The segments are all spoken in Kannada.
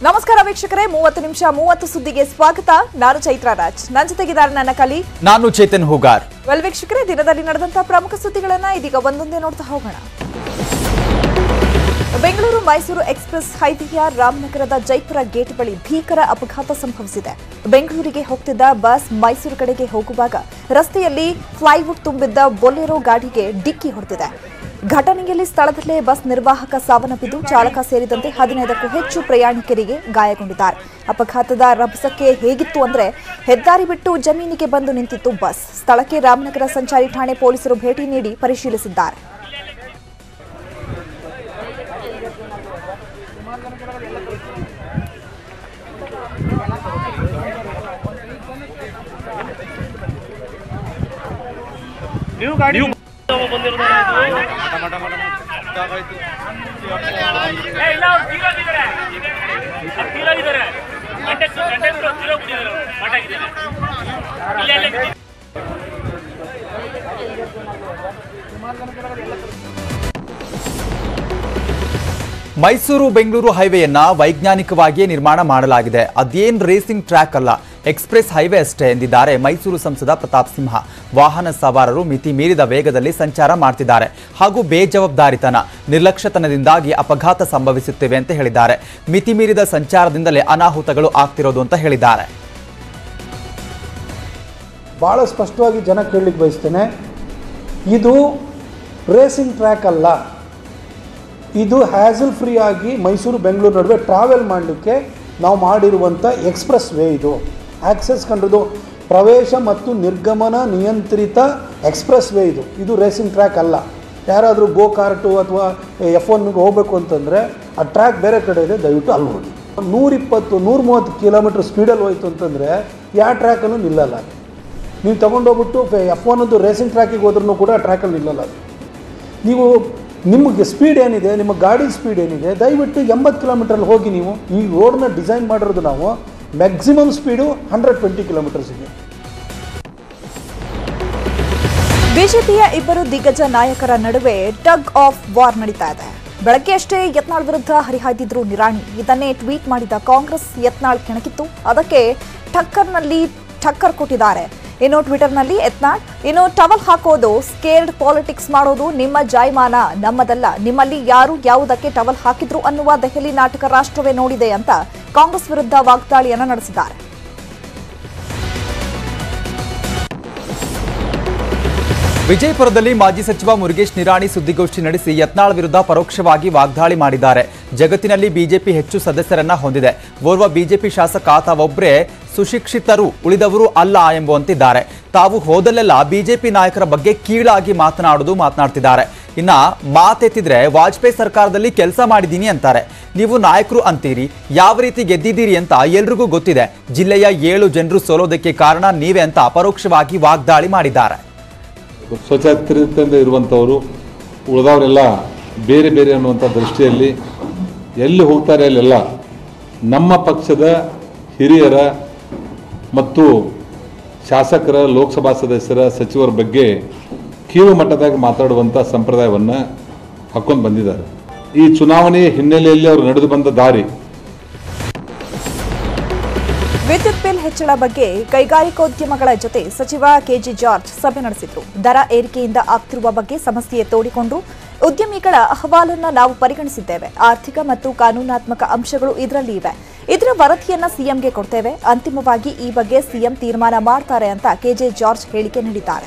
ನಮಸ್ಕಾರ ವೀಕ್ಷಕರೇ ಮೂವತ್ತು ನಿಮಿಷ ಮೂವತ್ತು ಸುದ್ದಿಗೆ ಸ್ವಾಗತ ನಾನು ಚೈತ್ರ ರಾಜ್ ನನ್ನ ಜೊತೆಗಿದ್ದಾರೆ ನನ್ನ ಕಲಿ ನಾನು ಚೇತನ್ ಹೂಗಾರ್ ವೆಲ್ ವೀಕ್ಷಕರೇ ದಿನದಲ್ಲಿ ನಡೆದಂತಹ ಪ್ರಮುಖ ಸುದ್ದಿಗಳನ್ನ ಇದೀಗ ಒಂದೊಂದೇ ನೋಡ್ತಾ ಹೋಗೋಣ ಬೆಂಗಳೂರು ಮೈಸೂರು ಎಕ್ಸ್ಪ್ರೆಸ್ ಹೈವೇಯ ರಾಮನಗರದ ಜೈಪುರ ಗೇಟ್ ಬಳಿ ಭೀಕರ ಅಪಘಾತ ಸಂಭವಿಸಿದೆ ಬೆಂಗಳೂರಿಗೆ ಹೋಗ್ತಿದ್ದ ಬಸ್ ಮೈಸೂರು ಕಡೆಗೆ ಹೋಗುವಾಗ ರಸ್ತೆಯಲ್ಲಿ ಫ್ಲೈವುಡ್ ತುಂಬಿದ್ದ ಬೊಲೆರೋ ಗಾಡಿಗೆ ಡಿಕ್ಕಿ ಹೊಡೆದಿದೆ ಘಟನೆಯಲ್ಲಿ ಸ್ಥಳದಲ್ಲೇ ಬಸ್ ನಿರ್ವಾಹಕ ಸಾವನ್ನಪ್ಪಿದ್ದು ಚಾಲಕ ಸೇರಿದಂತೆ ಹದಿನೈದಕ್ಕೂ ಹೆಚ್ಚು ಪ್ರಯಾಣಿಕರಿಗೆ ಗಾಯಗೊಂಡಿದ್ದಾರೆ ಅಪಘಾತದ ರಭಸಕ್ಕೆ ಹೇಗಿತ್ತು ಅಂದ್ರೆ ಹೆದ್ದಾರಿ ಬಿಟ್ಟು ಜಮೀನಿಗೆ ಬಂದು ನಿಂತಿತ್ತು ಬಸ್ ಸ್ಥಳಕ್ಕೆ ರಾಮನಗರ ಸಂಚಾರಿ ಠಾಣೆ ಪೊಲೀಸರು ಭೇಟಿ ನೀಡಿ ಪರಿಶೀಲಿಸಿದ್ದಾರೆ ನೀವು ಗಾಡಿ ಮೈಸೂರು ಬೆಂಗಳೂರು ಹೈವೇಯನ್ನ ವೈಜ್ಞಾನಿಕವಾಗಿಯೇ ನಿರ್ಮಾಣ ಮಾಡಲಾಗಿದೆ ಅದೇನ್ ರೇಸಿಂಗ್ ಟ್ರ್ಯಾಕ್ ಅಲ್ಲ ಎಕ್ಸ್ಪ್ರೆಸ್ ಹೈವೇ ಅಷ್ಟೇ ಎಂದಿದ್ದಾರೆ ಮೈಸೂರು ಸಂಸದ ಪ್ರತಾಪ್ ಸಿಂಹ ವಾಹನ ಸವಾರರು ಮಿತಿ ಮೀರಿದ ವೇಗದಲ್ಲಿ ಸಂಚಾರ ಮಾಡ್ತಿದ್ದಾರೆ ಹಾಗೂ ಬೇಜವಾಬ್ದಾರಿತನ ನಿರ್ಲಕ್ಷ್ಯತನದಿಂದಾಗಿ ಅಪಘಾತ ಸಂಭವಿಸುತ್ತಿವೆ ಅಂತ ಹೇಳಿದ್ದಾರೆ ಮಿತಿ ಮೀರಿದ ಸಂಚಾರದಿಂದಲೇ ಅನಾಹುತಗಳು ಆಗ್ತಿರೋದು ಅಂತ ಹೇಳಿದ್ದಾರೆ ಭಾಳ ಸ್ಪಷ್ಟವಾಗಿ ಜನ ಕೇಳಲಿಕ್ಕೆ ಬಯಸ್ತೇನೆ ಇದು ರೇಸಿಂಗ್ ಟ್ರ್ಯಾಕ್ ಅಲ್ಲ ಇದು ಹ್ಯಾಸಲ್ ಫ್ರೀ ಆಗಿ ಮೈಸೂರು ಬೆಂಗಳೂರು ನಡುವೆ ಟ್ರಾವೆಲ್ ಮಾಡಲಿಕ್ಕೆ ನಾವು ಮಾಡಿರುವಂಥ ಎಕ್ಸ್ಪ್ರೆಸ್ ವೇ ಇದು ಆಕ್ಸೆಸ್ ಕಂಡ್ರದು ಪ್ರವೇಶ ಮತ್ತು ನಿರ್ಗಮನ ನಿಯಂತ್ರಿತ ಎಕ್ಸ್ಪ್ರೆಸ್ ವೇ ಇದು ಇದು ರೇಸಿಂಗ್ ಟ್ರ್ಯಾಕ್ ಅಲ್ಲ ಯಾರಾದರೂ ಗೋ ಕಾರ್ಟು ಅಥವಾ ಎಫ್ ಒನ್ಗೆ ಹೋಗಬೇಕು ಅಂತಂದರೆ ಆ ಟ್ರ್ಯಾಕ್ ಬೇರೆ ಕಡೆ ಇದೆ ದಯವಿಟ್ಟು ಅಲ್ಲಿ ಹೋಗಿ ನೂರಿಪ್ಪತ್ತು ನೂರ ಮೂವತ್ತು ಕಿಲೋಮೀಟ್ರ್ ಸ್ಪೀಡಲ್ಲಿ ಹೋಯ್ತು ಅಂತಂದರೆ ಯಾವ ಟ್ರ್ಯಾಕಲ್ಲೂ ನಿಲ್ಲಲ್ಲ ನೀವು ತೊಗೊಂಡೋಗ್ಬಿಟ್ಟು ಎಫ್ ಒನ್ನದು ರೇಸಿಂಗ್ ಟ್ರ್ಯಾಕಿಗೆ ಹೋದ್ರೂ ಕೂಡ ಟ್ರ್ಯಾಕಲ್ಲಿ ನಿಲ್ಲಲ್ಲ ಅದು ನೀವು ನಿಮಗೆ ಸ್ಪೀಡ್ ಏನಿದೆ ನಿಮ್ಮ ಗಾಡಿ ಸ್ಪೀಡ್ ಏನಿದೆ ದಯವಿಟ್ಟು ಎಂಬತ್ತು ಕಿಲೋಮೀಟ್ರಲ್ಲಿ ಹೋಗಿ ನೀವು ಈ ರೋಡ್ನ ಡಿಸೈನ್ ಮಾಡಿರೋದು ನಾವು maximum speed hundred twenty kilometres ಇದೆ ಬಿಜೆಪಿಯ ಇಬ್ಬರು ದಿಗ್ಗಜ ನಾಯಕರ ನಡುವೆ ಟಗ್ ಆಫ್ ವಾರ್ ನಡೀತಾ ಇದೆ ಬೆಳಗ್ಗೆ ಅಷ್ಟೇ ಯತ್ನಾಳ್ ವಿರುದ್ಧ ಹರಿಹಾಯ್ದಿದ್ರು ನಿರಾಣಿ ಇದನ್ನೇ ಟ್ವೀಟ್ ಮಾಡಿದ ಕಾಂಗ್ರೆಸ್ ಯತ್ನಾಳ್ ಕೆಣಕಿತ್ತು ಅದಕ್ಕೆ ಟಕ್ಕರ್ನಲ್ಲಿ ಟಕ್ಕರ್ ಕೊಟ್ಟಿದ್ದಾರೆ ಇನ್ನು ಟ್ವಿಟರ್ನಲ್ಲಿ ಯತ್ನಾಳ್ ಇನ್ನು ಟವಲ್ ಹಾಕೋದು ಸ್ಕೇರ್ಡ್ ಪಾಲಿಟಿಕ್ಸ್ ಮಾಡೋದು ನಿಮ್ಮ ಜಾಯಮಾನ ನಮ್ಮದಲ್ಲ ನಿಮ್ಮಲ್ಲಿ ಯಾರು ಯಾವುದಕ್ಕೆ ಟವಲ್ ಹಾಕಿದ್ರು ಅನ್ನುವ ದೆಹಲಿ ನಾಟಕ ರಾಷ್ಟ್ರವೇ ನೋಡಿದೆ ಅಂತ ಕಾಂಗ್ರೆಸ್ ವಿರುದ್ಧ ವಾಗ್ದಾಳಿಯನ್ನ ನಡೆಸಿದ್ದಾರೆ ವಿಜಯಪುರದಲ್ಲಿ ಮಾಜಿ ಸಚಿವ ಮುರುಗೇಶ್ ನಿರಾಣಿ ಸುದ್ದಿಗೋಷ್ಠಿ ನಡೆಸಿ ಯತ್ನಾಳ್ ವಿರುದ್ಧ ಪರೋಕ್ಷವಾಗಿ ವಾಗ್ದಾಳಿ ಮಾಡಿದ್ದಾರೆ ಜಗತ್ತಿನಲ್ಲಿ ಬಿಜೆಪಿ ಹೆಚ್ಚು ಸದಸ್ಯರನ್ನ ಹೊಂದಿದೆ ಓರ್ವ ಬಿಜೆಪಿ ಶಾಸಕ ತಾವೊಬ್ಬರೇ ಸುಶಿಕ್ಷಿತರು ಉಳಿದವರು ಅಲ್ಲ ಎಂಬುವಂತಿದ್ದಾರೆ ತಾವು ಹೋದಲ್ಲೆಲ್ಲ ಬಿಜೆಪಿ ನಾಯಕರ ಬಗ್ಗೆ ಕೀಳಾಗಿ ಮಾತನಾಡುವುದು ಮಾತನಾಡ್ತಿದ್ದಾರೆ ಇನ್ನ ಮಾತೆತ್ತಿದ್ರೆ ವಾಜಪೇಯಿ ಸರ್ಕಾರದಲ್ಲಿ ಕೆಲಸ ಮಾಡಿದ್ದೀನಿ ಅಂತಾರೆ ನೀವು ನಾಯಕರು ಅಂತೀರಿ ಯಾವ ರೀತಿ ಗೆದ್ದಿದ್ದೀರಿ ಅಂತ ಎಲ್ರಿಗೂ ಗೊತ್ತಿದೆ ಜಿಲ್ಲೆಯ ಏಳು ಜನರು ಸೋಲೋದಕ್ಕೆ ಕಾರಣ ನೀವೇ ಅಂತ ಪರೋಕ್ಷವಾಗಿ ವಾಗ್ದಾಳಿ ಮಾಡಿದ್ದಾರೆ ಸ್ವಚ್ಛತೆಯಿಂದ ಇರುವಂಥವರು ಉಳಿದವರೆಲ್ಲ ಬೇರೆ ಬೇರೆ ಅನ್ನುವಂಥ ದೃಷ್ಟಿಯಲ್ಲಿ ಎಲ್ಲಿ ಹೋಗ್ತಾರೆ ಅಲ್ಲೆಲ್ಲ ನಮ್ಮ ಪಕ್ಷದ ಹಿರಿಯರ ಮತ್ತು ಶಾಸಕರ ಲೋಕಸಭಾ ಸದಸ್ಯರ ಸಚಿವರ ಬಗ್ಗೆ ಕೀಳು ಮಟ್ಟದಾಗ ಮಾತಾಡುವಂಥ ಸಂಪ್ರದಾಯವನ್ನು ಹಾಕ್ಕೊಂಡು ಬಂದಿದ್ದಾರೆ ಈ ಚುನಾವಣೆಯ ಹಿನ್ನೆಲೆಯಲ್ಲಿ ಅವರು ನಡೆದು ಬಂದ ದಾರಿ ವಿದ್ಯುತ್ ಬಿಲ್ ಹೆಚ್ಚಳ ಬಗ್ಗೆ ಕೈಗಾರಿಕೋದ್ಯಮಗಳ ಜೊತೆ ಸಚಿವ ಕೆಜಿ ಜಾರ್ಜ್ ಸಭೆ ನಡೆಸಿದ್ರು ದರ ಏರಿಕೆಯಿಂದ ಆಗ್ತಿರುವ ಬಗ್ಗೆ ಸಮಸ್ಯೆ ತೋಡಿಕೊಂಡು ಉದ್ಯಮಿಗಳ ಅಹವಾಲನ್ನ ನಾವು ಪರಿಗಣಿಸಿದ್ದೇವೆ ಆರ್ಥಿಕ ಮತ್ತು ಕಾನೂನಾತ್ಮಕ ಅಂಶಗಳು ಇದರಲ್ಲಿ ಇವೆ ಇದರ ವರದಿಯನ್ನ ಸಿಎಂಗೆ ಕೊಡ್ತೇವೆ ಅಂತಿಮವಾಗಿ ಈ ಬಗ್ಗೆ ಸಿಎಂ ತೀರ್ಮಾನ ಮಾಡ್ತಾರೆ ಅಂತ ಕೆಜೆ ಜಾರ್ಜ್ ಹೇಳಿಕೆ ನೀಡಿದ್ದಾರೆ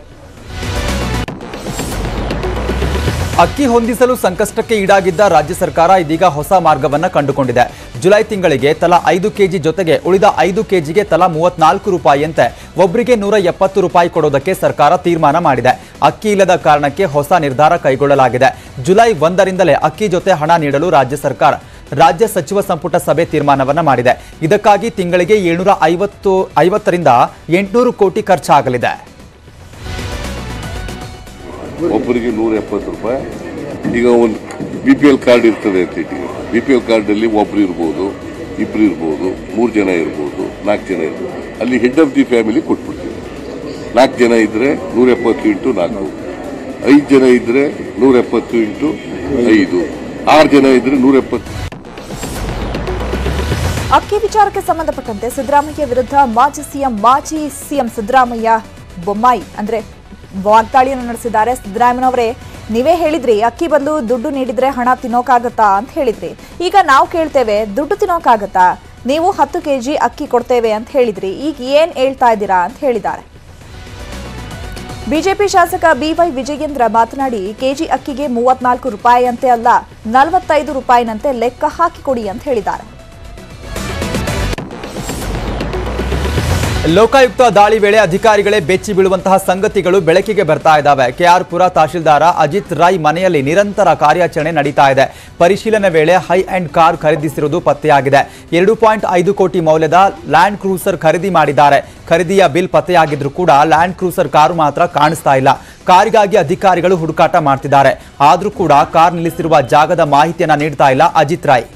ಅಕ್ಕಿ ಹೊಂದಿಸಲು ಸಂಕಷ್ಟಕ್ಕೆ ಈಡಾಗಿದ್ದ ರಾಜ್ಯ ಸರ್ಕಾರ ಇದೀಗ ಹೊಸ ಮಾರ್ಗವನ್ನ ಕಂಡುಕೊಂಡಿದೆ ಜುಲೈ ತಿಂಗಳಿಗೆ ತಲಾ ಐದು ಕೆಜಿ ಜೊತೆಗೆ ಉಳಿದ ಐದು ಕೆಜಿಗೆ ತಲಾ ಮೂವತ್ನಾಲ್ಕು ರೂಪಾಯಿಯಂತೆ ಒಬ್ಬರಿಗೆ ನೂರ ಎಪ್ಪತ್ತು ರೂಪಾಯಿ ಕೊಡೋದಕ್ಕೆ ಸರ್ಕಾರ ತೀರ್ಮಾನ ಮಾಡಿದೆ ಅಕ್ಕಿ ಇಲ್ಲದ ಕಾರಣಕ್ಕೆ ಹೊಸ ನಿರ್ಧಾರ ಕೈಗೊಳ್ಳಲಾಗಿದೆ ಜುಲೈ ಒಂದರಿಂದಲೇ ಅಕ್ಕಿ ಜೊತೆ ಹಣ ನೀಡಲು ರಾಜ್ಯ ಸರ್ಕಾರ ರಾಜ್ಯ ಸಚಿವ ಸಂಪುಟ ಸಭೆ ತೀರ್ಮಾನವನ್ನ ಮಾಡಿದೆ ಇದಕ್ಕಾಗಿ ತಿಂಗಳಿಗೆ ಏಳ್ನೂರ ಐವತ್ತು ಐವತ್ತರಿಂದ ಎಂಟುನೂರು ಕೋಟಿ ಖರ್ಚಾಗಲಿದೆ ಒಬ್ಬರಿಗೆ ನೂರ ಎಪ್ಪತ್ತು ರೂಪಾಯಿ ಈಗ ಒಂದು ಬಿ ಪಿ ಎಲ್ ಕಾರ್ಡ್ ಇರ್ತದೆ ಅಂತ ಇಟ್ಟಿಗೆ ಬಿ ಪಿ ಎಲ್ ಕಾರ್ಡಲ್ಲಿ ಒಬ್ರು ಇರ್ಬೋದು ಇಬ್ರು ಇರ್ಬೋದು ಮೂರು ಜನ ಇರ್ಬೋದು ನಾಲ್ಕು ಜನ ಇರ್ಬೋದು ಅಲ್ಲಿ ಹೆಡ್ ಆಫ್ ದಿ ಫ್ಯಾಮಿಲಿ ಕೊಟ್ಬಿಡ್ತೀವಿ ನಾಲ್ಕು ಜನ ಇದ್ದರೆ ನೂರ ಎಪ್ಪತ್ತು ಇಂಟು ನಾಲ್ಕು ಐದು ಜನ ಇದ್ದರೆ ನೂರ ಎಪ್ಪತ್ತು ಇಂಟು ಐದು ಆರು ಜನ ಇದ್ದರೆ ನೂರ ಎಪ್ಪತ್ತು ಅಕ್ಕಿ ವಿಚಾರಕ್ಕೆ ಸಂಬಂಧಪಟ್ಟಂತೆ ಸಿದ್ದರಾಮಯ್ಯ ವಿರುದ್ಧ ಮಾಜಿ ಸಿಎಂ ಮಾಜಿ ಸಿಎಂ ಸಿದ್ದರಾಮಯ್ಯ ಬೊಮ್ಮಾಯಿ ಅಂದ್ರೆ ವಾಗ್ದಾಳಿಯನ್ನು ನಡೆಸಿದ್ದಾರೆ ಸಿದ್ದರಾಮಯ್ಯನವರೇ ನೀವೇ ಹೇಳಿದ್ರಿ ಅಕ್ಕಿ ಬದಲು ದುಡ್ಡು ನೀಡಿದ್ರೆ ಹಣ ತಿನ್ನೋಕಾಗತ್ತಾ ಅಂತ ಹೇಳಿದ್ರಿ ಈಗ ನಾವು ಕೇಳ್ತೇವೆ ದುಡ್ಡು ತಿನ್ನೋಕಾಗತ್ತಾ ನೀವು ಹತ್ತು ಕೆಜಿ ಅಕ್ಕಿ ಕೊಡ್ತೇವೆ ಅಂತ ಹೇಳಿದ್ರಿ ಈಗ ಏನ್ ಹೇಳ್ತಾ ಇದ್ದೀರಾ ಅಂತ ಹೇಳಿದ್ದಾರೆ ಬಿಜೆಪಿ ಶಾಸಕ ಬಿವೈ ವಿಜಯೇಂದ್ರ ಮಾತನಾಡಿ ಕೆಜಿ ಅಕ್ಕಿಗೆ ಮೂವತ್ನಾಲ್ಕು ರೂಪಾಯಿಯಂತೆ ಅಲ್ಲ ನಲವತ್ತೈದು ರೂಪಾಯಿನಂತೆ ಲೆಕ್ಕ ಹಾಕಿಕೊಡಿ ಅಂತ ಹೇಳಿದ್ದಾರೆ ಲೋಕಾಯುಕ್ತ ದಾಳಿ ವೇಳೆ ಅಧಿಕಾರಿಗಳೇ ಬೆಚ್ಚಿ ಬೀಳುವಂತಹ ಸಂಗತಿಗಳು ಬೆಳಕಿಗೆ ಬರ್ತಾ ಇದ್ದಾವೆ ಕೆಆರ್ ಪುರ ತಹಶೀಲ್ದಾರ ಅಜಿತ್ ರಾಯ್ ಮನೆಯಲ್ಲಿ ನಿರಂತರ ಕಾರ್ಯಾಚರಣೆ ನಡೀತಾ ಇದೆ ಪರಿಶೀಲನೆ ವೇಳೆ ಹೈ ಅಂಡ್ ಕಾರ್ ಖರೀದಿಸಿರುವುದು ಪತ್ತೆಯಾಗಿದೆ ಎರಡು ಪಾಯಿಂಟ್ ಐದು ಕೋಟಿ ಮೌಲ್ಯದ ಲ್ಯಾಂಡ್ ಕ್ರೂಸರ್ ಖರೀದಿ ಮಾಡಿದ್ದಾರೆ ಖರೀದಿಯ ಬಿಲ್ ಪತ್ತೆಯಾಗಿದ್ರು ಕೂಡ ಲ್ಯಾಂಡ್ ಕ್ರೂಸರ್ ಕಾರು ಮಾತ್ರ ಕಾಣಿಸ್ತಾ ಇಲ್ಲ ಕಾರಿಗಾಗಿ ಅಧಿಕಾರಿಗಳು ಹುಡುಕಾಟ ಮಾಡ್ತಿದ್ದಾರೆ ಆದ್ರೂ ಕೂಡ ಕಾರ್ ನಿಲ್ಲಿಸಿರುವ ಜಾಗದ ಮಾಹಿತಿಯನ್ನ ನೀಡ್ತಾ ಇಲ್ಲ ಅಜಿತ್ ರಾಯ್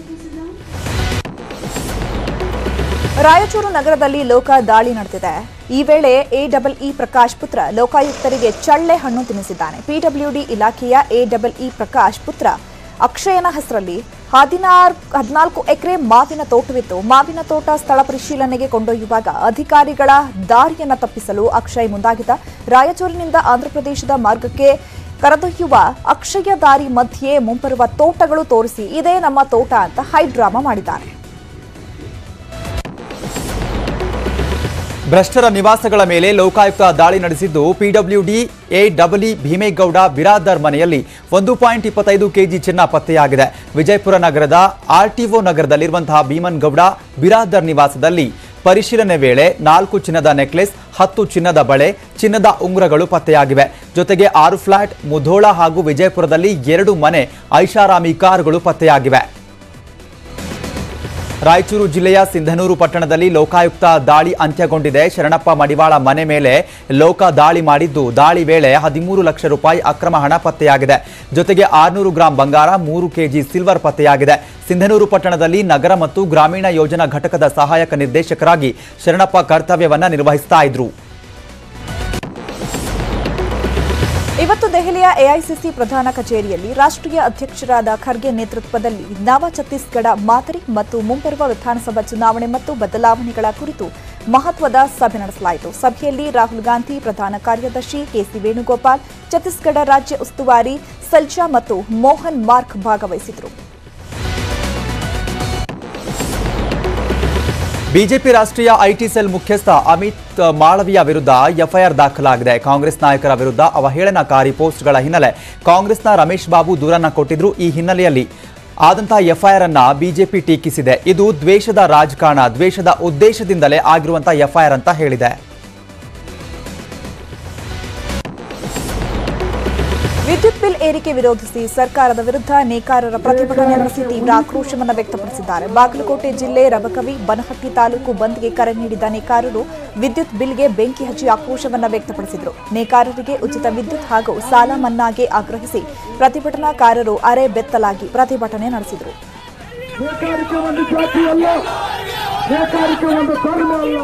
ರಾಯಚೂರು ನಗರದಲ್ಲಿ ಲೋಕ ದಾಳಿ ನಡೆದಿದೆ ಈ ವೇಳೆ ಎ ಡಬಲ್ ಇ ಪ್ರಕಾಶ್ ಪುತ್ರ ಲೋಕಾಯುಕ್ತರಿಗೆ ಚಳ್ಳೆ ಹಣ್ಣು ತಿನ್ನಿಸಿದ್ದಾನೆ ಪಿಡಬ್ಲ್ಯೂಡಿ ಇಲಾಖೆಯ ಎ ಡಬಲ್ ಇ ಪ್ರಕಾಶ್ ಪುತ್ರ ಅಕ್ಷಯನ ಹೆಸರಲ್ಲಿ ಹದಿನಾರು ಹದಿನಾಲ್ಕು ಎಕರೆ ಮಾವಿನ ತೋಟವಿತ್ತು ಮಾವಿನ ತೋಟ ಸ್ಥಳ ಪರಿಶೀಲನೆಗೆ ಕೊಂಡೊಯ್ಯುವಾಗ ಅಧಿಕಾರಿಗಳ ದಾರಿಯನ್ನ ತಪ್ಪಿಸಲು ಅಕ್ಷಯ್ ಮುಂದಾಗಿದ್ದ ರಾಯಚೂರಿನಿಂದ ಆಂಧ್ರಪ್ರದೇಶದ ಮಾರ್ಗಕ್ಕೆ ಕರೆದೊಯ್ಯುವ ಅಕ್ಷಯ ದಾರಿ ಮಧ್ಯೆ ಮುಂಬರುವ ತೋಟಗಳು ತೋರಿಸಿ ಇದೇ ನಮ್ಮ ತೋಟ ಅಂತ ಹೈಡ್ರಾಮಾ ಮಾಡಿದ್ದಾರೆ ಭ್ರಷ್ಟರ ನಿವಾಸಗಳ ಮೇಲೆ ಲೋಕಾಯುಕ್ತ ದಾಳಿ ನಡೆಸಿದ್ದು PWD A double E Bhimegowda Biradar ಮನೆಯಲ್ಲಿ ಒಂದು ಪಾಯಿಂಟ್ ಇಪ್ಪತ್ತೈದು ಕೆಜಿ ಚಿನ್ನ ಪತ್ತೆಯಾಗಿದೆ ವಿಜಯಪುರ ನಗರದ ಆರ್ಟಿಒ ನಗರದಲ್ಲಿರುವಂತಹ ಭೀಮನ್ ಗೌಡ ಬಿರಾದರ್ ನಿವಾಸದಲ್ಲಿ ಪರಿಶೀಲನೆ ವೇಳೆ ನಾಲ್ಕು ಚಿನ್ನದ ನೆಕ್ಲೆಸ್ ಹತ್ತು ಚಿನ್ನದ ಬಳೆ ಚಿನ್ನದ ಉಂಗುರಗಳು ಪತ್ತೆಯಾಗಿವೆ ಜೊತೆಗೆ ಆರು ಫ್ಲಾಟ್ ಮುಧೋಳ ಹಾಗೂ ವಿಜಯಪುರದಲ್ಲಿ ಎರಡು ಮನೆ ಐಷಾರಾಮಿ ಕಾರುಗಳು ಪತ್ತೆಯಾಗಿವೆ ರಾಯಚೂರು ಜಿಲ್ಲೆಯ ಸಿಂಧನೂರು ಪಟ್ಟಣದಲ್ಲಿ ಲೋಕಾಯುಕ್ತ ದಾಳಿ ಅಂತ್ಯಗೊಂಡಿದೆ ಶರಣಪ್ಪ ಮಡಿವಾಳ ಮನೆ ಮೇಲೆ ಲೋಕ ದಾಳಿ ಮಾಡಿದ್ದು ದಾಳಿ ವೇಳೆ ಹದಿಮೂರು ಲಕ್ಷ ರೂಪಾಯಿ ಅಕ್ರಮ ಹಣ ಪತ್ತೆಯಾಗಿದೆ ಜೊತೆಗೆ ಆರುನೂರು ಗ್ರಾಂ ಬಂಗಾರ ಮೂರು ಕೆಜಿ ಸಿಲ್ವರ್ ಪತ್ತೆಯಾಗಿದೆ ಸಿಂಧನೂರು ಪಟ್ಟಣದಲ್ಲಿ ನಗರ ಮತ್ತು ಗ್ರಾಮೀಣ ಯೋಜನಾ ಘಟಕದ ಸಹಾಯಕ ನಿರ್ದೇಶಕರಾಗಿ ಶರಣಪ್ಪ ಕರ್ತವ್ಯವನ್ನ ನಿರ್ವಹಿಸ್ತಾ ಇದ್ರು ಇವತ್ತು ದೆಹಲಿಯ ಎಐಸಿಸಿ ಪ್ರಧಾನ ಕಚೇರಿಯಲ್ಲಿ ರಾಷ್ಟ್ರೀಯ ಅಧ್ಯಕ್ಷರಾದ ಖರ್ಗೆ ನೇತೃತ್ವದಲ್ಲಿ ನವ ಛತ್ತೀಸ್ಗಢ ಮಾದರಿ ಮತ್ತು ಮುಂಬರುವ ವಿಧಾನಸಭಾ ಚುನಾವಣೆ ಮತ್ತು ಬದಲಾವಣೆಗಳ ಕುರಿತು ಮಹತ್ವದ ಸಭೆ ನಡೆಸಲಾಯಿತು ಸಭೆಯಲ್ಲಿ ರಾಹುಲ್ ಗಾಂಧಿ ಪ್ರಧಾನ ಕಾರ್ಯದರ್ಶಿ ಕೆಸಿ ವೇಣುಗೋಪಾಲ್ ಛತ್ತೀಸ್ಗಢ ರಾಜ್ಯ ಉಸ್ತುವಾರಿ ಸಲ್ಜಾ ಮತ್ತು ಮೋಹನ್ ಮಾರ್ಕ್ ಭಾಗವಹಿಸಿದರು ಬಿಜೆಪಿ ರಾಷ್ಟ್ರೀಯ ಐಟಿ ಸೆಲ್ ಮುಖ್ಯಸ್ಥ ಅಮಿತ್ ಮಾಳವಿಯ ವಿರುದ್ಧ ಎಫ್ಐಆರ್ ದಾಖಲಾಗಿದೆ ಕಾಂಗ್ರೆಸ್ ನಾಯಕರ ವಿರುದ್ಧ ಅವಹೇಳನಕಾರಿ ಪೋಸ್ಟ್ಗಳ ಹಿನ್ನೆಲೆ ಕಾಂಗ್ರೆಸ್ನ ರಮೇಶ್ ಬಾಬು ದೂರನ್ನ ಕೊಟ್ಟಿದ್ರು ಈ ಹಿನ್ನೆಲೆಯಲ್ಲಿ ಆದಂತಹ ಎಫ್ಐಆರ್ ಅನ್ನ ಬಿಜೆಪಿ ಟೀಕಿಸಿದೆ ಇದು ದ್ವೇಷದ ರಾಜಕಾರಣ ದ್ವೇಷದ ಉದ್ದೇಶದಿಂದಲೇ ಆಗಿರುವಂತಹ ಎಫ್ಐಆರ್ ಅಂತ ಹೇಳಿದೆ ವಿದ್ಯುತ್ ಬಿಲ್ ಏರಿಕೆ ವಿರೋಧಿಸಿ ಸರ್ಕಾರದ ವಿರುದ್ಧ ನೇಕಾರರ ಪ್ರತಿಭಟನೆ ನಡೆಸಿ ತೀವ್ರ ಆಕ್ರೋಶವನ್ನು ವ್ಯಕ್ತಪಡಿಸಿದ್ದಾರೆ ಬಾಗಲಕೋಟೆ ಜಿಲ್ಲೆ ರಬಕವಿ ಬನಹಟ್ಟಿ ತಾಲೂಕು ಬಂದ್ಗೆ ಕರೆ ನೀಡಿದ ನೇಕಾರರು ವಿದ್ಯುತ್ ಬಿಲ್ಗೆ ಬೆಂಕಿ ಹಚ್ಚಿ ಆಕ್ರೋಶವನ್ನು ವ್ಯಕ್ತಪಡಿಸಿದರು ನೇಕಾರರಿಗೆ ಉಚಿತ ವಿದ್ಯುತ್ ಹಾಗೂ ಸಾಲ ಮನ್ನಾಗೆ ಆಗ್ರಹಿಸಿ ಪ್ರತಿಭಟನಾಕಾರರು ಅರೆ ಬೆತ್ತಲಾಗಿ ಪ್ರತಿಭಟನೆ ನಡೆಸಿದರು ನೇಕಾರಿಕೆ ಒಂದು ಜಾತಿ ಅಲ್ಲ ನೇಕಾರಿಕೆ ಒಂದು ಧರ್ಮ ಅಲ್ಲ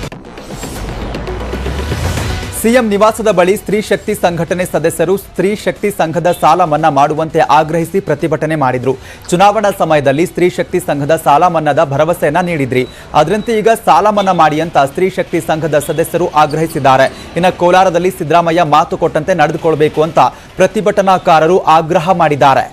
ಸಿಎಂ ನಿವಾಸದ ಬಳಿ ಸ್ತ್ರೀ ಶಕ್ತಿ ಸಂಘಟನೆ ಸದಸ್ಯರು ಸ್ತ್ರೀ ಶಕ್ತಿ ಸಂಘದ ಸಾಲ ಮನ್ನಾ ಮಾಡುವಂತೆ ಆಗ್ರಹಿಸಿ ಪ್ರತಿಭಟನೆ ಮಾಡಿದ್ರು ಚುನಾವಣಾ ಸಮಯದಲ್ಲಿ ಸ್ತ್ರೀ ಶಕ್ತಿ ಸಂಘದ ಸಾಲ ಮನ್ನಾದ ಭರವಸೆಯನ್ನ ನೀಡಿದ್ರಿ ಅದರಂತೆ ಈಗ ಸಾಲ ಮನ್ನಾ ಮಾಡಿ ಅಂತ ಸ್ತ್ರೀ ಶಕ್ತಿ ಸಂಘದ ಸದಸ್ಯರು ಆಗ್ರಹಿಸಿದ್ದಾರೆ ಇನ್ನು ಕೋಲಾರದಲ್ಲಿ ಸಿದ್ದರಾಮಯ್ಯ ಮಾತು ಕೊಟ್ಟಂತೆ ನಡೆದುಕೊಳ್ಬೇಕು ಅಂತ ಪ್ರತಿಭಟನಾಕಾರರು ಆಗ್ರಹ ಮಾಡಿದ್ದಾರೆ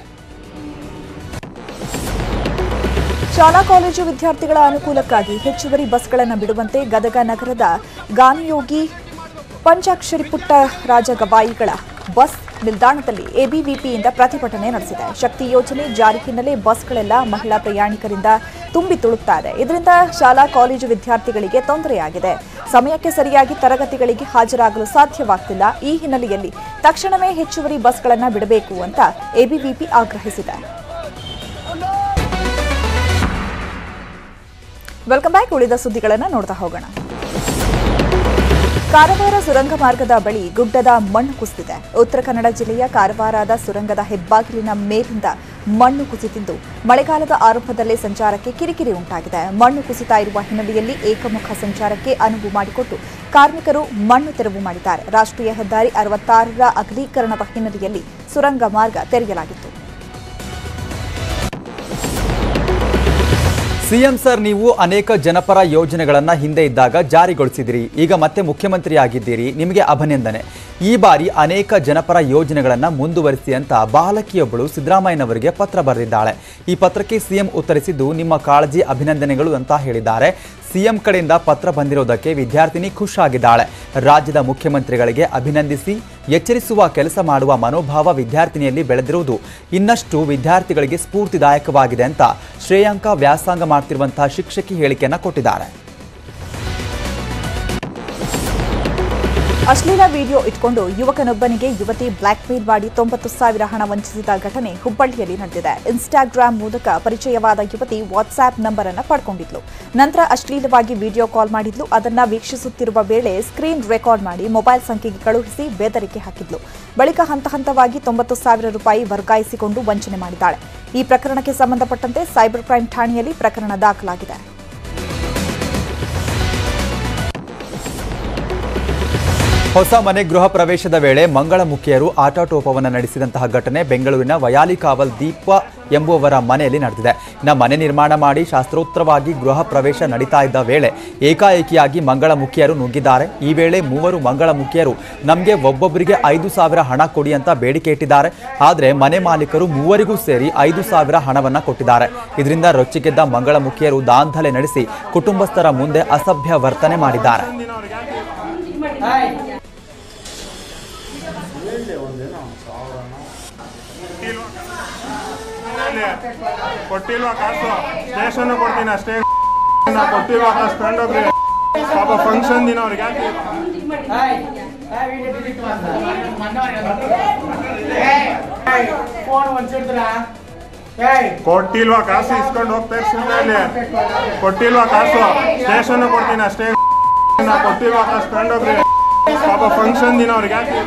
ಶಾಲಾ ಕಾಲೇಜು ವಿದ್ಯಾರ್ಥಿಗಳ ಅನುಕೂಲಕ್ಕಾಗಿ ಹೆಚ್ಚುವರಿ ಬಸ್ಗಳನ್ನು ಬಿಡುವಂತೆ ಗದಗ ನಗರದ ಗಾನಯೋಗಿ ಪಂಚಾಕ್ಷರಿ ಪುಟ್ಟ ರಾಜ ಗವಾಯಿಗಳ ಬಸ್ ನಿಲ್ದಾಣದಲ್ಲಿ ಎಬಿವಿಪಿಯಿಂದ ಪ್ರತಿಭಟನೆ ನಡೆಸಿದೆ ಶಕ್ತಿ ಯೋಜನೆ ಜಾರಿ ಹಿನ್ನೆಲೆ ಬಸ್ಗಳೆಲ್ಲ ಮಹಿಳಾ ಪ್ರಯಾಣಿಕರಿಂದ ತುಂಬಿ ತುಳುಕ್ತಾ ಇದೆ ಇದರಿಂದ ಶಾಲಾ ಕಾಲೇಜು ವಿದ್ಯಾರ್ಥಿಗಳಿಗೆ ತೊಂದರೆಯಾಗಿದೆ ಸಮಯಕ್ಕೆ ಸರಿಯಾಗಿ ತರಗತಿಗಳಿಗೆ ಹಾಜರಾಗಲು ಸಾಧ್ಯವಾಗ್ತಿಲ್ಲ ಈ ಹಿನ್ನೆಲೆಯಲ್ಲಿ ತಕ್ಷಣವೇ ಹೆಚ್ಚುವರಿ ಬಸ್ಗಳನ್ನು ಬಿಡಬೇಕು ಅಂತ ಎಬಿವಿಪಿ ಆಗ್ರಹಿಸಿದೆ ವೆಲ್ಕಮ್ ಬ್ಯಾಕ್ ಉಳಿದ ಸುದ್ದಿಗಳನ್ನು ನೋಡ್ತಾ ಹೋಗೋಣ ಕಾರವಾರ ಸುರಂಗ ಮಾರ್ಗದ ಬಳಿ ಗುಡ್ಡದ ಮಣ್ಣು ಕುಸಿದಿದೆ ಉತ್ತರ ಕನ್ನಡ ಜಿಲ್ಲೆಯ ಕಾರವಾರದ ಸುರಂಗದ ಹೆಬ್ಬಾಗಿಲಿನ ಮೇಲಿಂದ ಮಣ್ಣು ಕುಸಿತಿದ್ದು ಮಳೆಗಾಲದ ಆರಂಭದಲ್ಲೇ ಸಂಚಾರಕ್ಕೆ ಕಿರಿಕಿರಿ ಉಂಟಾಗಿದೆ ಮಣ್ಣು ಕುಸಿತಾ ಇರುವ ಹಿನ್ನೆಲೆಯಲ್ಲಿ ಏಕಮುಖ ಸಂಚಾರಕ್ಕೆ ಅನುವು ಮಾಡಿಕೊಟ್ಟು ಕಾರ್ಮಿಕರು ಮಣ್ಣು ತೆರವು ಮಾಡಿದ್ದಾರೆ ರಾಷ್ಟ್ರೀಯ ಹೆದ್ದಾರಿ ಅರವತ್ತಾರರ ಅಗಲೀಕರಣದ ಹಿನ್ನೆಲೆಯಲ್ಲಿ ಸುರಂಗ ಮಾರ್ಗ ತೆರೆಯಲಾಗಿತ್ತು ಸಿಎಂ ಸರ್ ನೀವು ಅನೇಕ ಜನಪರ ಯೋಜನೆಗಳನ್ನ ಹಿಂದೆ ಇದ್ದಾಗ ಜಾರಿಗೊಳಿಸಿದಿರಿ ಈಗ ಮತ್ತೆ ಮುಖ್ಯಮಂತ್ರಿ ಆಗಿದ್ದೀರಿ ನಿಮಗೆ ಅಭಿನಂದನೆ ಈ ಬಾರಿ ಅನೇಕ ಜನಪರ ಯೋಜನೆಗಳನ್ನ ಮುಂದುವರಿಸಿ ಅಂತ ಬಾಲಕಿಯೊಬ್ಬಳು ಸಿದ್ದರಾಮಯ್ಯನವರಿಗೆ ಪತ್ರ ಬರೆದಿದ್ದಾಳೆ ಈ ಪತ್ರಕ್ಕೆ ಸಿಎಂ ಉತ್ತರಿಸಿದ್ದು ನಿಮ್ಮ ಕಾಳಜಿ ಅಭಿನಂದನೆಗಳು ಅಂತ ಹೇಳಿದ್ದಾರೆ ಸಿಎಂ ಕಡೆಯಿಂದ ಪತ್ರ ಬಂದಿರೋದಕ್ಕೆ ವಿದ್ಯಾರ್ಥಿನಿ ಖುಷಾಗಿದ್ದಾಳೆ ರಾಜ್ಯದ ಮುಖ್ಯಮಂತ್ರಿಗಳಿಗೆ ಅಭಿನಂದಿಸಿ ಎಚ್ಚರಿಸುವ ಕೆಲಸ ಮಾಡುವ ಮನೋಭಾವ ವಿದ್ಯಾರ್ಥಿನಿಯಲ್ಲಿ ಬೆಳೆದಿರುವುದು ಇನ್ನಷ್ಟು ವಿದ್ಯಾರ್ಥಿಗಳಿಗೆ ಸ್ಫೂರ್ತಿದಾಯಕವಾಗಿದೆ ಅಂತ ಶ್ರೇಯಾಂಕ ವ್ಯಾಸಂಗ ಮಾಡ್ತಿರುವಂತಹ ಶಿಕ್ಷಕಿ ಹೇಳಿಕೆಯನ್ನ ಕೊಟ್ಟಿದ್ದಾರೆ ಅಶ್ಲೀಲ ವಿಡಿಯೋ ಇಟ್ಕೊಂಡು ಯುವಕನೊಬ್ಬನಿಗೆ ಯುವತಿ ಬ್ಲಾಕ್ ಮೇಲ್ ಮಾಡಿ ತೊಂಬತ್ತು ಸಾವಿರ ಹಣ ವಂಚಿಸಿದ ಘಟನೆ ಹುಬ್ಬಳ್ಳಿಯಲ್ಲಿ ನಡೆದಿದೆ ಇನ್ಸ್ಟಾಗ್ರಾಂ ಮೂಲಕ ಪರಿಚಯವಾದ ಯುವತಿ ವಾಟ್ಸ್ಆಪ್ ನಂಬರ್ ಅನ್ನು ಪಡ್ಕೊಂಡಿದ್ಲು ನಂತರ ಅಶ್ಲೀಲವಾಗಿ ವಿಡಿಯೋ ಕಾಲ್ ಮಾಡಿದ್ಲು ಅದನ್ನ ವೀಕ್ಷಿಸುತ್ತಿರುವ ವೇಳೆ ಸ್ಕ್ರೀನ್ ರೆಕಾರ್ಡ್ ಮಾಡಿ ಮೊಬೈಲ್ ಸಂಖ್ಯೆಗೆ ಕಳುಹಿಸಿ ಬೆದರಿಕೆ ಹಾಕಿದ್ಲು ಬಳಿಕ ಹಂತ ಹಂತವಾಗಿ ತೊಂಬತ್ತು ಸಾವಿರ ರೂಪಾಯಿ ವರ್ಗಾಯಿಸಿಕೊಂಡು ವಂಚನೆ ಮಾಡಿದ್ದಾಳೆ ಈ ಪ್ರಕರಣಕ್ಕೆ ಸಂಬಂಧಪಟ್ಟಂತೆ ಸೈಬರ್ ಕ್ರೈಂ ಠಾಣೆಯಲ್ಲಿ ಪ್ರಕರಣ ದಾಖಲಾಗಿದೆ ಹೊಸ ಮನೆ ಗೃಹ ಪ್ರವೇಶದ ವೇಳೆ ಮಂಗಳಮುಖಿಯರು ಆಟಾಟೋಪವನ್ನು ನಡೆಸಿದಂತಹ ಘಟನೆ ಬೆಂಗಳೂರಿನ ವಯಾಲಿಕಾವಲ್ ದೀಪ ಎಂಬುವವರ ಮನೆಯಲ್ಲಿ ನಡೆದಿದೆ ಇನ್ನು ಮನೆ ನಿರ್ಮಾಣ ಮಾಡಿ ಶಾಸ್ತ್ರೋತ್ತರವಾಗಿ ಗೃಹ ಪ್ರವೇಶ ನಡೀತಾ ಇದ್ದ ವೇಳೆ ಏಕಾಏಕಿಯಾಗಿ ಮಂಗಳಮುಖಿಯರು ನುಗ್ಗಿದ್ದಾರೆ ಈ ವೇಳೆ ಮೂವರು ಮಂಗಳಮುಖಿಯರು ನಮಗೆ ಒಬ್ಬೊಬ್ಬರಿಗೆ ಐದು ಸಾವಿರ ಹಣ ಕೊಡಿ ಅಂತ ಬೇಡಿಕೆ ಇಟ್ಟಿದ್ದಾರೆ ಆದರೆ ಮನೆ ಮಾಲೀಕರು ಮೂವರಿಗೂ ಸೇರಿ ಐದು ಸಾವಿರ ಹಣವನ್ನ ಕೊಟ್ಟಿದ್ದಾರೆ ಇದರಿಂದ ರೊಚ್ಚಿಗೆದ್ದ ಮಂಗಳಮುಖಿಯರು ದಾಂಧಲೆ ನಡೆಸಿ ಕುಟುಂಬಸ್ಥರ ಮುಂದೆ ಅಸಭ್ಯ ವರ್ತನೆ ಮಾಡಿದ್ದಾರೆ ಕೊಟ್ಟಿಲ್ವಾ ಕಾಸು ಸ್ಟೇಷನ್ ಕೊಡ್ತೀನಿ ಅಷ್ಟೇ ನಾ ಕೊಟ್ಟಿಲ್ವಾ ಕಾಸು ತಗೊಂಡೋಗ್ರಿ ಪಾಪ ಫಂಕ್ಷನ್ ದಿನ ಅವ್ರಿಗೆ ಯಾಕೆ ಕೊಟ್ಟಿಲ್ವಾ ಕಾಸು ಇಸ್ಕೊಂಡು ಹೋಗ್ತಾ ಇರ್ಸಿದ್ರೆ ಅಲ್ಲಿ ಕೊಟ್ಟಿಲ್ವಾ ಕಾಸು ಸ್ಟೇಷನ್ ಕೊಡ್ತೀನಿ ಅಷ್ಟೇ ನಾ ಕೊಟ್ಟಿಲ್ವಾ ಕಾಸು ತಗೊಂಡೋಗ್ರಿ ಪಾಪ ಫಂಕ್ಷನ್ ದಿನ ಅವ್ರಿಗೆ ಯಾಕೆ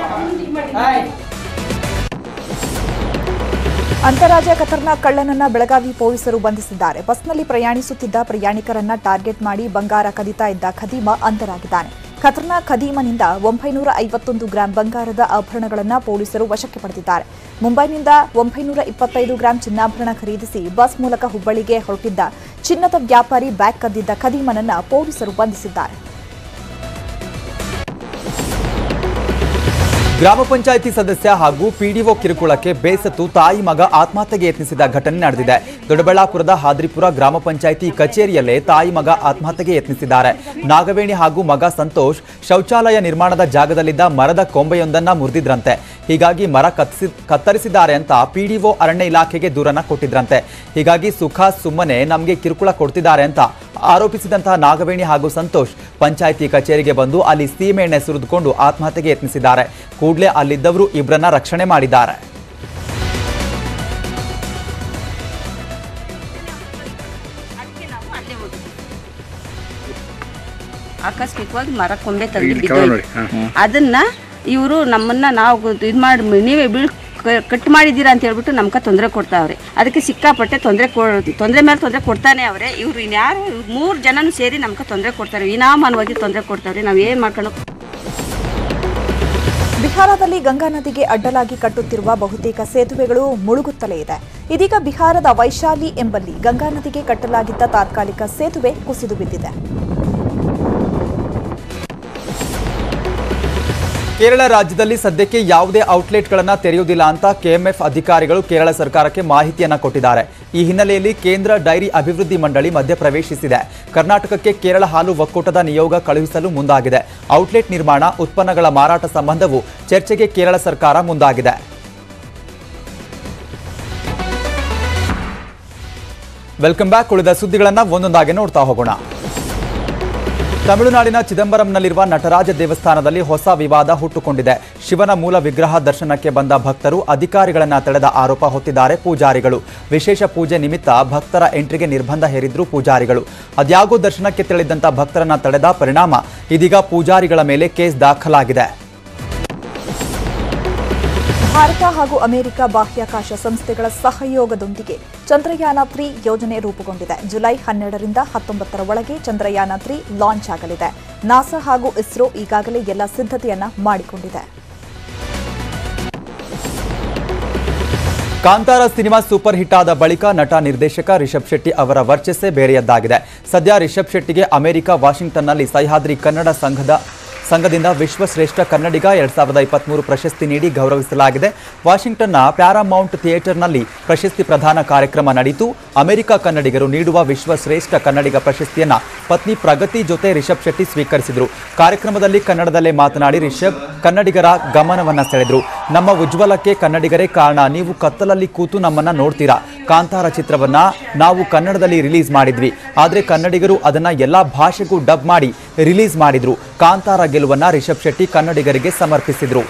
ಅಂತಾರಾಜ್ಯ ಕತರ್ನ ಕಳ್ಳನನ್ನ ಬೆಳಗಾವಿ ಪೊಲೀಸರು ಬಂಧಿಸಿದ್ದಾರೆ ಬಸ್ನಲ್ಲಿ ಪ್ರಯಾಣಿಸುತ್ತಿದ್ದ ಪ್ರಯಾಣಿಕರನ್ನ ಟಾರ್ಗೆಟ್ ಮಾಡಿ ಬಂಗಾರ ಕದಿತಾ ಇದ್ದ ಖದೀಮ ಅಂತರಾಗಿದ್ದಾನೆ ಖತರ್ನ ಖದೀಮನಿಂದ ಒಂಬೈನೂರ ಐವತ್ತೊಂದು ಗ್ರಾಂ ಬಂಗಾರದ ಆಭರಣಗಳನ್ನು ಪೊಲೀಸರು ವಶಕ್ಕೆ ಪಡೆದಿದ್ದಾರೆ ಮುಂಬೈನಿಂದ ಒಂಬೈನೂರ ಇಪ್ಪತ್ತೈದು ಗ್ರಾಂ ಚಿನ್ನಾಭರಣ ಖರೀದಿಸಿ ಬಸ್ ಮೂಲಕ ಹುಬ್ಬಳ್ಳಿಗೆ ಹೊರಟಿದ್ದ ಚಿನ್ನದ ವ್ಯಾಪಾರಿ ಬ್ಯಾಗ್ ಕದ್ದಿದ್ದ ಖದೀಮನನ್ನ ಪೊಲೀಸರು ಬಂಧಿಸಿದ್ದಾರೆ ಗ್ರಾಮ ಪಂಚಾಯಿತಿ ಸದಸ್ಯ ಹಾಗೂ ಪಿಡಿಒ ಕಿರುಕುಳಕ್ಕೆ ಬೇಸತ್ತು ತಾಯಿ ಮಗ ಆತ್ಮಹತ್ಯೆಗೆ ಯತ್ನಿಸಿದ ಘಟನೆ ನಡೆದಿದೆ ದೊಡ್ಡಬಳ್ಳಾಪುರದ ಹಾದ್ರಿಪುರ ಗ್ರಾಮ ಪಂಚಾಯಿತಿ ಕಚೇರಿಯಲ್ಲೇ ತಾಯಿ ಮಗ ಆತ್ಮಹತ್ಯೆಗೆ ಯತ್ನಿಸಿದ್ದಾರೆ ನಾಗವೇಣಿ ಹಾಗೂ ಮಗ ಸಂತೋಷ್ ಶೌಚಾಲಯ ನಿರ್ಮಾಣದ ಜಾಗದಲ್ಲಿದ್ದ ಮರದ ಕೊಂಬೆಯೊಂದನ್ನ ಮುರಿದಿದ್ರಂತೆ ಹೀಗಾಗಿ ಮರ ಕತ್ತರಿಸಿ ಕತ್ತರಿಸಿದ್ದಾರೆ ಅಂತ ಪಿಡಿಒ ಅರಣ್ಯ ಇಲಾಖೆಗೆ ದೂರನ್ನ ಕೊಟ್ಟಿದ್ರಂತೆ ಹೀಗಾಗಿ ಸುಖ ಸುಮ್ಮನೆ ನಮಗೆ ಕಿರುಕುಳ ಕೊಡ್ತಿದ್ದಾರೆ ಅಂತ ಆರೋಪಿಸಿದಂತಹ ನಾಗವೇಣಿ ಹಾಗೂ ಸಂತೋಷ್ ಪಂಚಾಯಿತಿ ಕಚೇರಿಗೆ ಬಂದು ಅಲ್ಲಿ ಸೀಮೆಎಣ್ಣೆ ಸುರಿದುಕೊಂಡು ಆತ್ಮಹತ್ಯೆಗೆ ಯತ್ನಿಸಿದ್ದಾರೆ ಕೂಡಲೇ ಅಲ್ಲಿದ್ದವರು ಇಬ್ಬರನ್ನ ರಕ್ಷಣೆ ಮಾಡಿದ್ದಾರೆ ಆಕಸ್ಮಿಕವಾಗಿ ಮರ ಕೊಂಬೆ ತಂದು ಬಿದ್ದೋಯ್ತು. ಅದನ್ನ ಇವರು ನಮ್ಮನ್ನ ನಾವು ಇದು ಮಾಡಿ ನೀವೇ ಬೀಳ್ ಕ- ಕಟ್ ಮಾಡಿದ್ದೀರಾ ಅಂತ ಹೇಳ್ಬಿಟ್ಟು ನಮ್ಗೆ ತೊಂದರೆ ಕೊಡ್ತಾವ್ರೆ ಅದಕ್ಕೆ ಸಿಕ್ಕಾಪಟ್ಟೆ ತೊಂದರೆ ಕೊ ತೊಂದರೆ ಮೇಲೆ ತೊಂದರೆ ಕೊಡ್ತಾನೆ ಅವರೇ ಇವ್ರು ಇನ್ಯಾರು ಮೂರು ಜನನು ಸೇರಿ ನಮ್ಗೆ ತೊಂದರೆ ಕೊಡ್ತಾರೆ ವಿನಾಮಾನವಾಗಿ ತೊಂದರೆ ಕೊಡ್ತಾವ್ರೆ ನಾವು ಏನು ಮಾಡ್ಕೊಂಡು ಬಿಹಾರದಲ್ಲಿ ಗಂಗಾ ನದಿಗೆ ಅಡ್ಡಲಾಗಿ ಕಟ್ಟುತ್ತಿರುವ ಬಹುತೇಕ ಸೇತುವೆಗಳು ಮುಳುಗುತ್ತಲೇ ಇದೆ ಇದೀಗ ಬಿಹಾರದ ವೈಶಾಲಿ ಎಂಬಲ್ಲಿ ಗಂಗಾ ನದಿಗೆ ಕಟ್ಟಲಾಗಿದ್ದ ತಾತ್ಕಾಲಿಕ ಸೇತುವೆ ಕುಸಿದು ಬಿದ್ದಿದೆ ಕೇರಳ ರಾಜ್ಯದಲ್ಲಿ ಸದ್ಯಕ್ಕೆ ಯಾವುದೇ ಔಟ್ಲೆಟ್ಗಳನ್ನು ತೆರೆಯುವುದಿಲ್ಲ ಅಂತ ಕೆಎಂಎಫ್ ಅಧಿಕಾರಿಗಳು ಕೇರಳ ಸರ್ಕಾರಕ್ಕೆ ಮಾಹಿತಿಯನ್ನ ಕೊಟ್ಟಿದ್ದಾರೆ ಈ ಹಿನ್ನೆಲೆಯಲ್ಲಿ ಕೇಂದ್ರ ಡೈರಿ ಅಭಿವೃದ್ಧಿ ಮಂಡಳಿ ಮಧ್ಯಪ್ರವೇಶಿಸಿದೆ ಕರ್ನಾಟಕಕ್ಕೆ ಕೇರಳ ಹಾಲು ಒಕ್ಕೂಟದ ನಿಯೋಗ ಕಳುಹಿಸಲು ಮುಂದಾಗಿದೆ ಔಟ್ಲೆಟ್ ನಿರ್ಮಾಣ ಉತ್ಪನ್ನಗಳ ಮಾರಾಟ ಸಂಬಂಧವು ಚರ್ಚೆಗೆ ಕೇರಳ ಸರ್ಕಾರ ಮುಂದಾಗಿದೆ ವೆಲ್ಕಮ್ ಬ್ಯಾಕ್ ಉಳಿದ ಸುದ್ದಿಗಳನ್ನು ಒಂದೊಂದಾಗಿ ನೋಡ್ತಾ ಹೋಗೋಣ ತಮಿಳುನಾಡಿನ ಚಿದಂಬರಂನಲ್ಲಿರುವ ನಟರಾಜ ದೇವಸ್ಥಾನದಲ್ಲಿ ಹೊಸ ವಿವಾದ ಹುಟ್ಟುಕೊಂಡಿದೆ ಶಿವನ ಮೂಲ ವಿಗ್ರಹ ದರ್ಶನಕ್ಕೆ ಬಂದ ಭಕ್ತರು ಅಧಿಕಾರಿಗಳನ್ನ ತಡೆದ ಆರೋಪ ಹೊತ್ತಿದ್ದಾರೆ ಪೂಜಾರಿಗಳು ವಿಶೇಷ ಪೂಜೆ ನಿಮಿತ್ತ ಭಕ್ತರ ಎಂಟ್ರಿಗೆ ನಿರ್ಬಂಧ ಹೇರಿದ್ರು ಪೂಜಾರಿಗಳು ಅದ್ಯಾಗೋ ದರ್ಶನಕ್ಕೆ ತೆರಳಿದ್ದಂಥ ಭಕ್ತರನ್ನ ತಡೆದ ಪರಿಣಾಮ ಇದೀಗ ಪೂಜಾರಿಗಳ ಮೇಲೆ ಕೇಸ್ ದಾಖಲಾಗಿದೆ ಭಾರತ ಹಾಗೂ ಅಮೆರಿಕ ಬಾಹ್ಯಾಕಾಶ ಸಂಸ್ಥೆಗಳ ಸಹಯೋಗದೊಂದಿಗೆ ಚಂದ್ರಯಾನ ತ್ರೀ ಯೋಜನೆ ರೂಪುಗೊಂಡಿದೆ ಜುಲೈ ಹನ್ನೆರಡರಿಂದ ಹತ್ತೊಂಬತ್ತರ ಒಳಗೆ ಚಂದ್ರಯಾನ ತ್ರೀ ಲಾಂಚ್ ಆಗಲಿದೆ ನಾಸಾ ಹಾಗೂ ಇಸ್ರೋ ಈಗಾಗಲೇ ಎಲ್ಲ ಸಿದ್ಧತೆಯನ್ನ ಮಾಡಿಕೊಂಡಿದೆ ಕಾಂತಾರ ಸಿನಿಮಾ ಸೂಪರ್ ಹಿಟ್ ಆದ ಬಳಿಕ ನಟ ನಿರ್ದೇಶಕ ರಿಷಬ್ ಶೆಟ್ಟಿ ಅವರ ವರ್ಚಸ್ಸೇ ಬೇರೆಯದ್ದಾಗಿದೆ ಸದ್ಯ ರಿಷಬ್ ಶೆಟ್ಟಿಗೆ ಅಮೆರಿಕ ವಾಷಿಂಗ್ಟನ್ನಲ್ಲಿ ಸಹ್ಯಾದ್ರಿ ಕನ್ನಡ ಸಂಘದ ಸಂಘದಿಂದ ವಿಶ್ವಶ್ರೇಷ್ಠ ಕನ್ನಡಿಗ ಎರಡ್ ಸಾವಿರದ ಇಪ್ಪತ್ಮೂರು ಪ್ರಶಸ್ತಿ ನೀಡಿ ಗೌರವಿಸಲಾಗಿದೆ ವಾಷಿಂಗ್ಟನ್ನ ಪ್ಯಾರಾಮೌಂಟ್ ಥಿಯೇಟರ್ನಲ್ಲಿ ಪ್ರಶಸ್ತಿ ಪ್ರದಾನ ಕಾರ್ಯಕ್ರಮ ನಡೆಯಿತು ಅಮೆರಿಕ ಕನ್ನಡಿಗರು ನೀಡುವ ವಿಶ್ವಶ್ರೇಷ್ಠ ಕನ್ನಡಿಗ ಪ್ರಶಸ್ತಿಯನ್ನ ಪತ್ನಿ ಪ್ರಗತಿ ಜೊತೆ ರಿಷಬ್ ಶೆಟ್ಟಿ ಸ್ವೀಕರಿಸಿದರು ಕಾರ್ಯಕ್ರಮದಲ್ಲಿ ಕನ್ನಡದಲ್ಲೇ ಮಾತನಾಡಿ ರಿಷಬ್ ಕನ್ನಡಿಗರ ಗಮನವನ್ನ ಸೆಳೆದ್ರು ನಮ್ಮ ಉಜ್ವಲಕ್ಕೆ ಕನ್ನಡಿಗರೇ ಕಾರಣ ನೀವು ಕತ್ತಲಲ್ಲಿ ಕೂತು ನಮ್ಮನ್ನ ನೋಡ್ತೀರಾ ಕಾಂತಾರ ಚಿತ್ರವನ್ನ ನಾವು ಕನ್ನಡದಲ್ಲಿ ರಿಲೀಸ್ ಮಾಡಿದ್ವಿ ಆದ್ರೆ ಕನ್ನಡಿಗರು ಅದನ್ನ ಎಲ್ಲಾ ಭಾಷೆಗೂ ಡಬ್ ಮಾಡಿ ರಿಲೀಸ್ ಮಾಡಿದ್ರು ಕಾಂತಾರ ಗೆಲುವನ್ನ ರಿಷಬ್ ಶೆಟ್ಟಿ ಕನ್ನಡಿಗರಿಗೆ ಸಮರ್ಪಿಸಿದ್ರು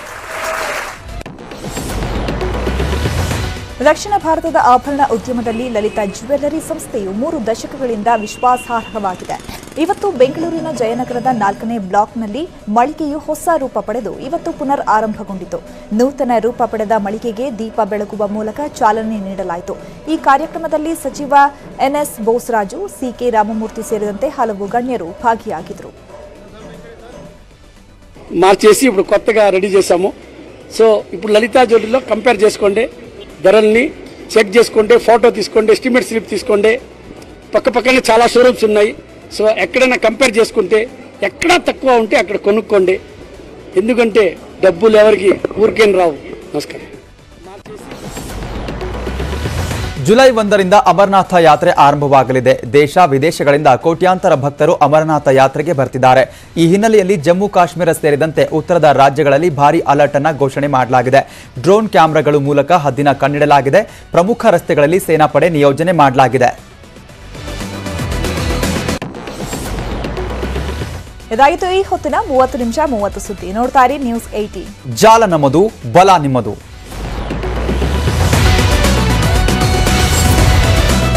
ದಕ್ಷಿಣ ಭಾರತದ ಆಭರಣ ಉದ್ಯಮದಲ್ಲಿ ಲಲಿತಾ ಜ್ಯುವೆಲ್ಲರಿ ಸಂಸ್ಥೆಯು ಮೂರು ದಶಕಗಳಿಂದ ವಿಶ್ವಾಸಾರ್ಹವಾಗಿದೆ ಇವತ್ತು ಬೆಂಗಳೂರಿನ ಜಯನಗರದ ನಾಲ್ಕನೇ ಬ್ಲಾಕ್ನಲ್ಲಿ ಮಳಿಗೆಯು ಹೊಸ ರೂಪ ಪಡೆದು ಇವತ್ತು ಪುನರ್ ಆರಂಭಗೊಂಡಿತು ನೂತನ ರೂಪ ಪಡೆದ ಮಳಿಗೆಗೆ ದೀಪ ಬೆಳಗುವ ಮೂಲಕ ಚಾಲನೆ ನೀಡಲಾಯಿತು ಈ ಕಾರ್ಯಕ್ರಮದಲ್ಲಿ సచివ ఎన్ఎస్ బోసరాజు సికే రామమూర్తి సేರಿದಂತೆ ಹಲವು గಣ್ಯರು ಭಾಗಿಯಾಗಿದ್ದರು మార్చేసి ఇప్పుడు కొత్తగా రెడీ చేశాము సో ఇప్పుడు లలితా జ్యువెలరీలో కంపేర్ చేసుకోండి ధరల్ని చెక్ చేసుకోండి ఫోటో తీసుకోండి ఎస్టిమేట్ స్లిప్ తీసుకోండి పక్క పక్కనే చాలా షోరూమ్స్ ఉన్నాయి సో ఎక్కడైనా కంపేర్ చేసుకుంటే ఎక్కడా తక్కువ ఉంటే అక్కడ కొనుక్కోండి ఎందుకంటే డబ్బులు ఎవరికి ఊరికేం రావు నమస్కారం ಜುಲೈ ಒಂದರಿಂದ ಅಮರನಾಥ ಯಾತ್ರೆ ಆರಂಭವಾಗಲಿದೆ ದೇಶ ವಿದೇಶಗಳಿಂದ ಕೋಟ್ಯಾಂತರ ಭಕ್ತರು ಅಮರನಾಥ ಯಾತ್ರೆಗೆ ಬರ್ತಿದ್ದಾರೆ ಈ ಹಿನ್ನೆಲೆಯಲ್ಲಿ ಜಮ್ಮು ಕಾಶ್ಮೀರ ಸೇರಿದಂತೆ ಉತ್ತರದ ರಾಜ್ಯಗಳಲ್ಲಿ ಭಾರಿ ಅಲರ್ಟ್ ಅನ್ನ ಘೋಷಣೆ ಮಾಡಲಾಗಿದೆ ಡ್ರೋನ್ ಕ್ಯಾಮೆರಾಗಳು ಮೂಲಕ ಹದ್ದಿನ ಕಣ್ಣಿಡಲಾಗಿದೆ ಪ್ರಮುಖ ರಸ್ತೆಗಳಲ್ಲಿ ಸೇನಾಪಡೆ ನಿಯೋಜನೆ ಮಾಡಲಾಗಿದೆ ಇದಾಗಿತ್ತು ಈ ಹೊತ್ತಿನ ಮೂವತ್ತು ನಿಮಿಷ ಮೂವತ್ತು ಸುದ್ದಿ ನೋಡ್ತಾ ಇರಿ ನ್ಯೂಸ್ ಏಯ್ಟಿ ಜಾಲ ನಮ್ಮದು ಬಲ ನಿಮ್ಮದು